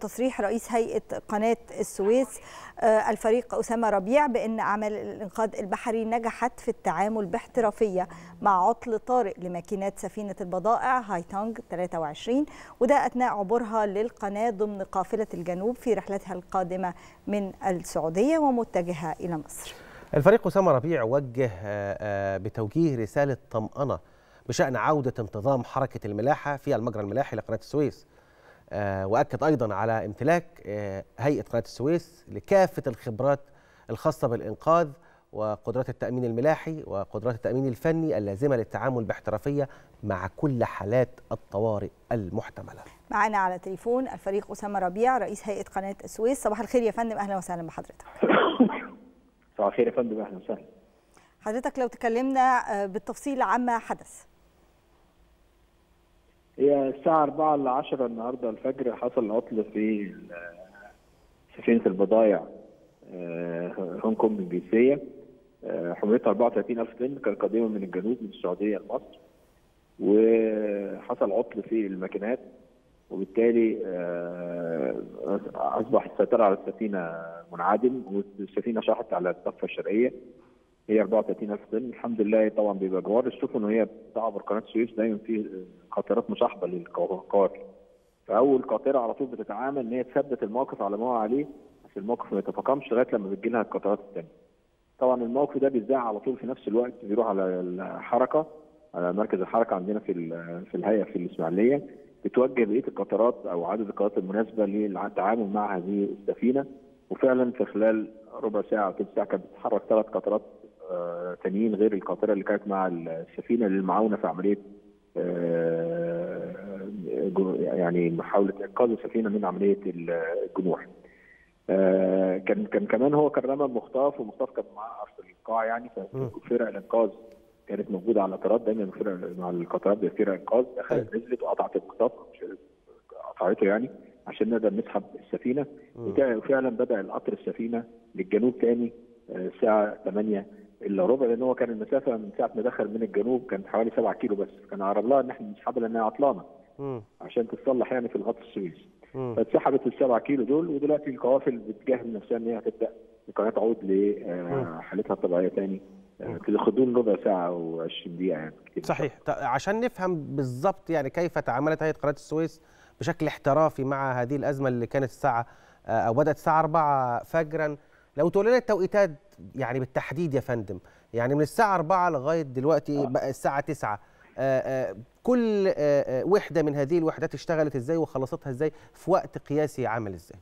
تصريح رئيس هيئة قناة السويس الفريق أسامة ربيع بأن أعمال الإنقاذ البحري نجحت في التعامل باحترافية مع عطل طارئ لماكينات سفينة البضائع هاي تونج 23 وده أثناء عبورها للقناة ضمن قافلة الجنوب في رحلتها القادمة من السعودية ومتجهة إلى مصر الفريق أسامة ربيع وجه بتوجيه رسالة طمأنة بشأن عودة انتظام حركة الملاحة في المجرى الملاحي لقناة السويس وأكد أيضا على امتلاك هيئة قناة السويس لكافة الخبرات الخاصة بالإنقاذ وقدرات التأمين الملاحي وقدرات التأمين الفني اللازمة للتعامل باحترافية مع كل حالات الطوارئ المحتملة معنا على تليفون الفريق أسامة ربيع رئيس هيئة قناة السويس صباح الخير يا فندم أهلا وسهلا بحضرتك صباح الخير يا فندم أهلا وسهلا حضرتك لو تكلمنا بالتفصيل عما حدث هي الساعة 4 ل 10 النهارده الفجر حصل عطل في سفينة البضائع هونج كونج الجنسية حملتها 34000 طن كانت قادمة من الجنوب من السعودية لمصر وحصل عطل في الماكينات وبالتالي أصبح السيطرة على السفينة منعدم والسفينة شاحت على الضفة الشرقية هي 34000 طن الحمد لله طبعا بيبقى جوار السفن وهي بتعبر قناه السويس دايما في قاطرات مصاحبه للقوارب فاول قاطره على طول بتتعامل ان هي تثبت الموقف على ما هو عليه عشان الموقف ما يتفاقمش لغايه لما بتجي لها القطارات الثانيه. طبعا الموقف ده بيتذاع على طول في نفس الوقت بيروح على الحركه على مركز الحركه عندنا في في الهيئه في الاسماعيليه بتوجه بقيه القطارات او عدد القطارات المناسبه للتعامل مع هذه السفينه وفعلا في خلال ربع ساعه او ثلث ساعه كانت بتتحرك ثلاث قطارات آه تانيين غير القاطره اللي كانت مع السفينه للمعاونه في عمليه آه يعني محاوله انقاذ السفينه من عمليه الجنوح. آه كان كان كمان هو كان رمى مخطاف ومخطاف كان معاه ارض القاع يعني ففرق الانقاذ كانت موجوده على القطارات دايما فرق مع القطارات فرق انقاذ دخلت نزلت وقطعت المخطاف قطعته يعني عشان نقدر نسحب السفينه وفعلا بدا القطر السفينه للجنوب تاني الساعه 8 الا ربع لان هو كان المسافه من ساعه ما دخل من الجنوب كانت حوالي 7 كيلو بس كان اقرب لها ان احنا نسحبها لانها عطلانه عشان تتصلح يعني في الغطس السويس فاتسحبت السبعة كيلو دول ودلوقتي القوافل بتجهز نفسها ان هي هتبدا القناه تعود لحالتها الطبيعيه تاني في غضون ربع ساعه او 20 دقيقه يعني كتير. صحيح عشان نفهم بالظبط يعني كيف تعاملت هيئه قناه السويس بشكل احترافي مع هذه الازمه اللي كانت الساعه او بدات الساعه 4 فجرا لو تقول لنا التوقيتات يعني بالتحديد يا فندم يعني من الساعه 4 لغايه دلوقتي بقى الساعه 9 آآ آآ كل آآ وحده من هذه الوحدات اشتغلت ازاي وخلصتها ازاي في وقت قياسي عامل ازاي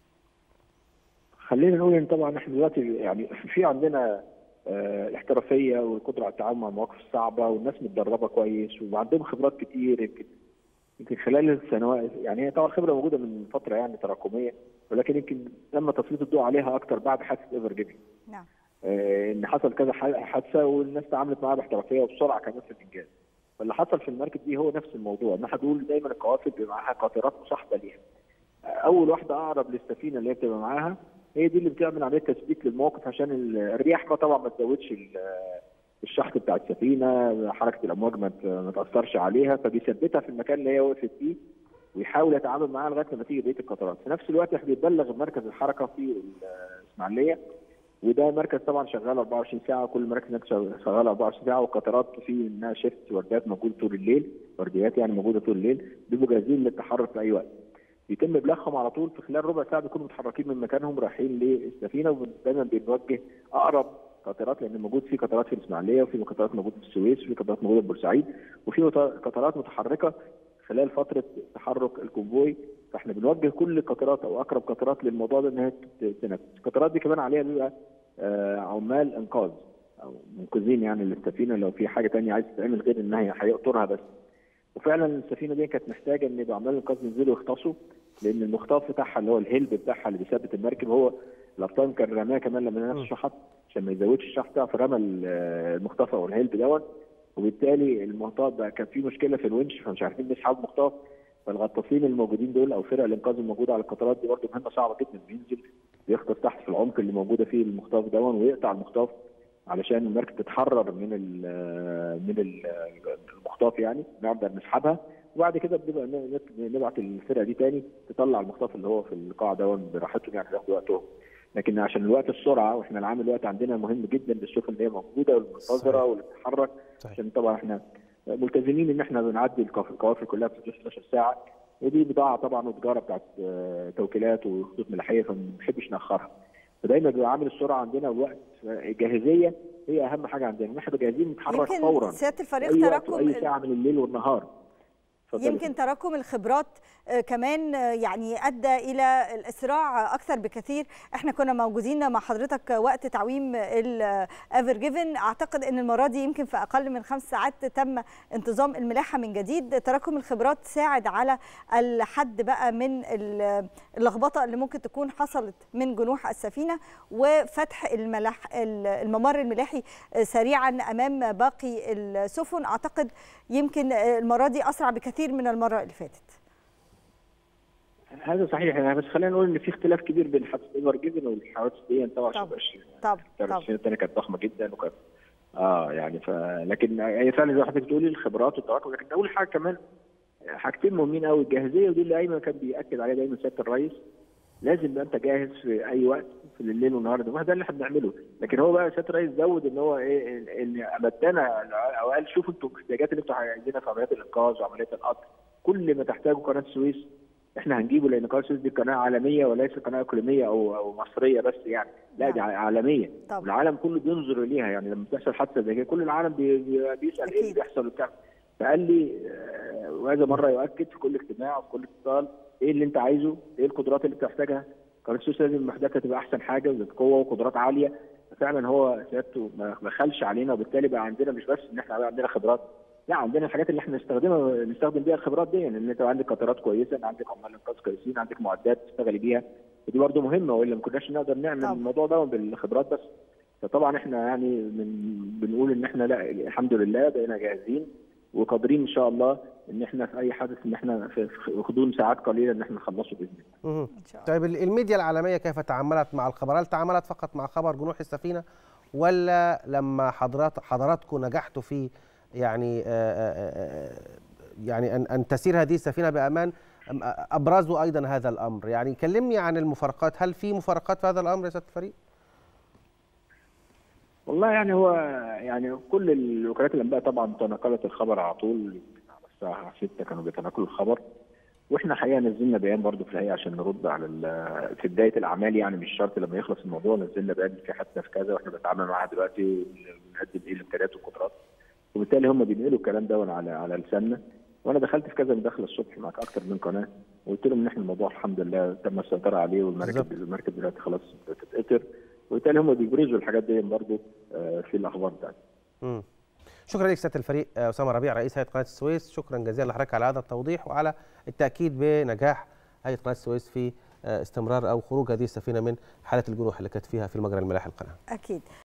خلينا نقول ان طبعا احنا دلوقتي يعني في عندنا الاحترافيه والقدره على التعامل مع المواقف الصعبه والناس متدربه كويس وعندهم خبرات كتير يمكن يمكن خلال السنوات يعني هي طبعا خبره موجوده من فتره يعني تراكميه ولكن يمكن لما تسليط الضوء عليها اكتر بعد حادثه ايفر جيفن نعم آه ان حصل كذا حادثه والناس تعاملت معاها باحترافيه وبسرعه كمان في الانجاز فاللي حصل في المركب دي هو نفس الموضوع ان هدول دايما القوافل بيبقى معاها قاطرات مصاحبه ليها اول واحده اقرب للسفينه اللي هي بتبقى معاها هي دي اللي بتعمل عمليه تثبيت للموقف عشان الرياح ما طبعا ما تزودش الشحط بتاع السفينه حركه الامواج ما تاثرش عليها فبيثبتها في المكان اللي هي وقفت فيه ويحاول يتعامل معاها لغايه لما تيجي بقيه القطارات في نفس الوقت احنا بيبلغ مركز الحركه في الاسماعيليه وده مركز طبعا شغال 24 ساعه كل مركز هناك شغال 24 ساعه والقطارات في انها شيفت ورديات موجوده طول الليل ورديات يعني موجوده طول الليل بيبقوا جاهزين للتحرك في اي وقت بيتم ابلاغهم على طول في خلال ربع ساعه بيكونوا متحركين من مكانهم رايحين للسفينه ودايما بنوجه اقرب قطارات لان موجود في قطارات في الاسماعيليه وفي قطارات موجوده في السويس وفي قطارات موجوده في بورسعيد وفي قطارات متحركه خلال فتره تحرك الكونفوي فاحنا بنوجه كل القطارات او اقرب قطارات للموضوع ده ان هي تنفذ القطارات دي كمان عليها بيبقى عمال انقاذ او منقذين يعني للسفينه لو في حاجه ثانيه عايز تتعمل غير ان هي هيقطرها بس وفعلا السفينه دي كانت محتاجه ان يبقى عمال الانقاذ ينزلوا يغطسوا لان المخطاف بتاعها اللي هو الهلب بتاعها اللي بيثبت المركب هو الابطال كان رماه كمان لما نفس الشحط عشان ما يزودش الشحط بتاعه فرمى المخطف او الهلب دوت وبالتالي المخطاف بقى كان في مشكله في الونش فمش عارفين نسحب المخطاف فالغطاسين الموجودين دول او فرق الانقاذ الموجوده على القطارات دي برضه مهمه صعبه جدا بينزل بيغطس تحت في العمق اللي موجوده فيه المخطاف دون ويقطع المخطاف علشان المركب تتحرر من ال من المخطاف يعني نقدر نسحبها وبعد كده بنبقى ن- نت- نبعت الفرقه دي تاني تطلع المخطف اللي هو في القاع ده براحتهم يعني ياخدوا وقتهم لكن عشان الوقت السرعه واحنا العام الوقت عندنا مهم جدا للسفن اللي هي موجوده والمنتظره صحيح. واللي بتتحرك صحيح. عشان طبعا احنا ملتزمين ان احنا بنعدي القف- القوافل كلها في 11 ساعه ودي بضاعه طبعا وتجاره بتاعت آه، توكيلات وخطوط ملاحيه فما بنحبش ناخرها فدايما بيبقى عامل السرعه عندنا والوقت الجاهزيه هي اهم حاجه عندنا ان احنا جاهزين نتحرك يمكن فورا سياده الفريق اي وقت تراكم واي ساعه من الليل والنهار اتفضلي. يمكن تراكم الخبرات آه، كمان آه، يعني ادى الى الاسراع اكثر بكثير احنا كنا موجودين مع حضرتك وقت تعويم الايفر جيفن اعتقد ان المره دي يمكن في اقل من خمس ساعات تم انتظام الملاحه من جديد تراكم الخبرات ساعد على الحد بقى من ال- اللخبطه اللي ممكن تكون حصلت من جنوح السفينه وفتح الملاح الممر الملاحي آه، سريعا امام باقي السفن اعتقد يمكن آه، المره دي اسرع بكثير من المره اللي فاتت هذا صحيح يعني بس خلينا نقول ان في اختلاف كبير بين حادثه ايفر جيفن والحوادث دي طبعا طبعا. 20 طب طب السنه الثانيه كانت ضخمه جدا وكانت اه يعني ف لكن هي فعلا زي ما حضرتك بتقولي الخبرات والتراكم لكن اول حاجه كمان حاجتين مهمين قوي الجاهزيه ودي اللي ايمن كان بياكد عليها دايما سياده الرئيس لازم يبقى انت جاهز في اي وقت في الليل والنهار ده ده اللي احنا بنعمله لكن هو بقى سياده الرئيس زود ان هو ايه ان مدانا او قال شوفوا انتوا الاحتياجات اللي انتوا عايزينها في عمليات الانقاذ وعمليات القطر كل ما تحتاجه قناه السويس احنا هنجيبه لان قناه السويس دي قناه عالميه وليس قناه اقليميه او او مصريه بس يعني لا دي نعم. عالميه طبعا. والعالم كله بينظر اليها يعني لما بتحصل حادثه زي كده كل العالم بي بي بيسال ايه اللي أكيد. بيحصل وبتاع فقال لي آه، وهذا مره يؤكد في كل اجتماع وفي كل اتصال ايه اللي انت عايزه ايه القدرات اللي بتحتاجها قناه السويس لازم وحدتها تبقى احسن حاجه وذات قوه وقدرات عاليه فعلا هو سيادته ما ما خلش علينا وبالتالي بقى عندنا مش بس ان احنا بقى عندنا خبرات لا عندنا الحاجات اللي احنا نستخدمها نستخدم بيها الخبرات دي يعني ان انت عندك قطارات كويسه عندك عمال انقاذ كويسين عندك معدات تشتغلي بيها ودي برضه مهمه والا ما كناش نقدر نعمل طبعا. الموضوع ده بالخبرات بس فطبعا احنا يعني من بنقول ان احنا لا الحمد لله بقينا جاهزين وقادرين ان شاء الله ان احنا في اي حدث ان احنا في في غضون ساعات قليله ان احنا نخلصه باذن الله. مهم. ان شاء الله طيب ال- الميديا العالمية كيف تعاملت مع الخبر؟ هل تعاملت فقط مع خبر جنوح السفينة ولا لما حضرات حضراتكم نجحتوا في يعني آه، آه، آه، يعني ان ان تسير هذه السفينة بأمان أم- ابرزوا ايضا هذا الامر، يعني كلمني عن المفارقات، هل في مفارقات في هذا الامر يا سيادة الفريق؟ والله يعني هو يعني كل الوكالات الانباء طبعا تناقلت الخبر على طول على الساعه 6 كانوا بيتناقلوا الخبر واحنا حقيقه نزلنا بيان برضو في الحقيقه عشان نرد على ال- في بدايه الاعمال يعني مش شرط لما يخلص الموضوع نزلنا بيان في حادثه في كذا واحنا بنتعامل معاها دلوقتي ونقدم ايه الامكانيات والقدرات وبالتالي هم بينقلوا الكلام ده على على لساننا وانا دخلت في كذا مداخله الصبح معك اكتر من قناه وقلت لهم ان احنا الموضوع الحمد لله تم السيطره عليه والمركب بالظبط. المركب دلوقتي خلاص بتتقطر وبالتالي هم بيبرزوا الحاجات دي برضو آه، في الاخبار بتاعتهم مم. شكرا لك سياده الفريق آه، اسامه ربيع رئيس هيئه قناه السويس شكرا جزيلا لحضرتك على هذا التوضيح وعلى التاكيد بنجاح هيئه قناه السويس في آه، استمرار او خروج هذه السفينه من حاله الجروح اللي كانت فيها في المجرى الملاحي القناه اكيد